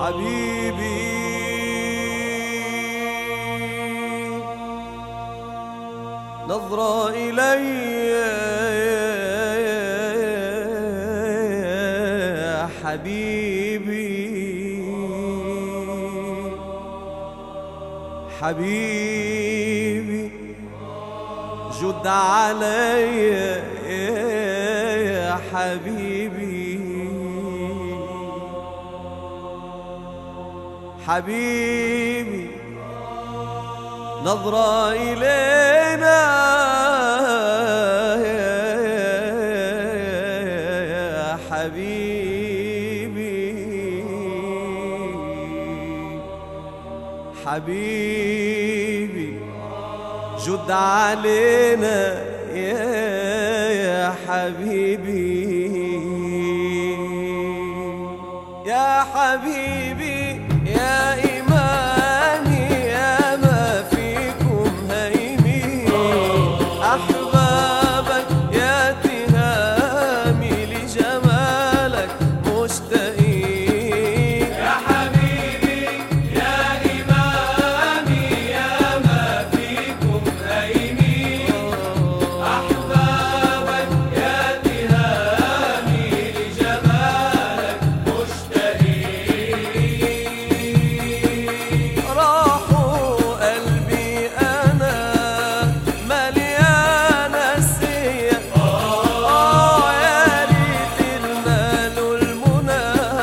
حبيبي نظرة إلي حبيبي حبيبي جد علي يا حبيبي حبيبي نظرة إلينا يا حبيبي حبيبي جد علينا يا حبيبي يا حبيبي يا إيماني يا ما فيكم هيمين أحبابك يا تهامي لجمالك مشتاقين يا حبيبي يا إمامي يا ما فيكم هيمين أحبابك يا تهامي لجمالك مشتاقين راحوا قلبي أنا مليان السيا آه يا ريت المال والمنى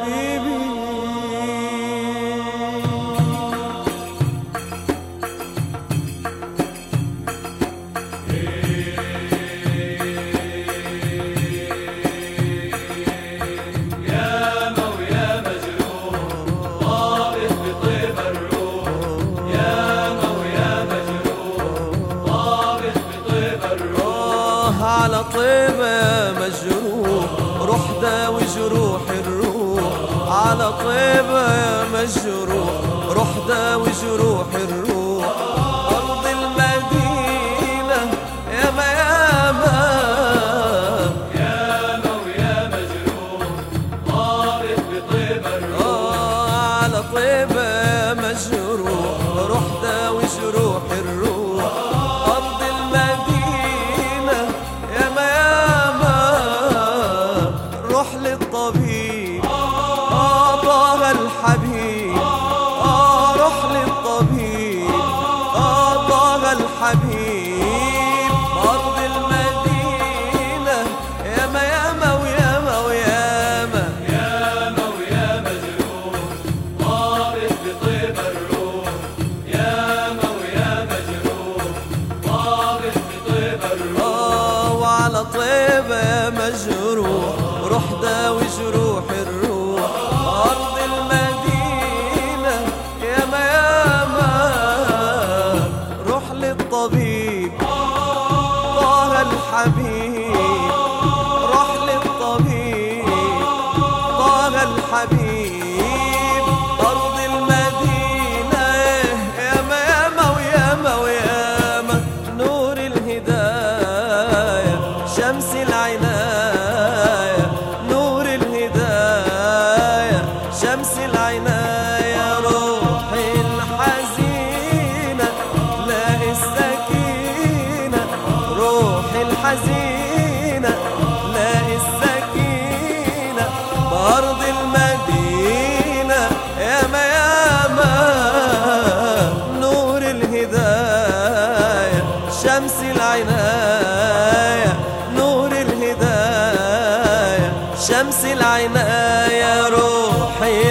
حبيبي يا مويا مجروح طابت بطيب الروح يا مويا مجروح طابت بطيب الروح آه على طيبة يا مجروح روح داوي جروح الروح على طيبة يا مجروح روح داوي جروح الروح أرض المدينة يا ما يا ما يا مويا مجروح طابت بطيب الروح آه على طيبة يا مجروح روح داوي جروح الروح أرض المدينة يا ما يا ما روح للطبيب آه طه الحبيب آه روح للطبيب آه طه الحبيب أرض المدينة يا ما يا ما ويا ما ويا ما يا مويا مجروح طابت بطيب الروح يا مويا مجروح طابت بطيب الروح آه وعلى طيبة يا مجروح روح داوي جروح الروح أرض المدينة يا ما يا ما روح للطبيب طه الحبيب روح للطبيب طه الحبيب أرض المدينة يا ما يا ما ويا ما ويا ما نور الهداية شمس العناية نور الهداية شمس العناية روحي الحزينة لاقي السكينة روحي الحزينة لاقي السكينة بأرض المدينة يا ما يا ما نور الهداية شمس العناية نور الهداية شمس العناية روحي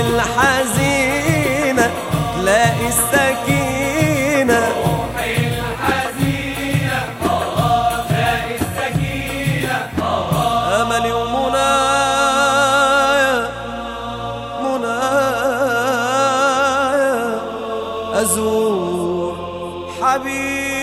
الحزينة تلاقي السكينة روحي الحزينة تلاقي السكينة أملي ومنايا منايا أزور حبيبي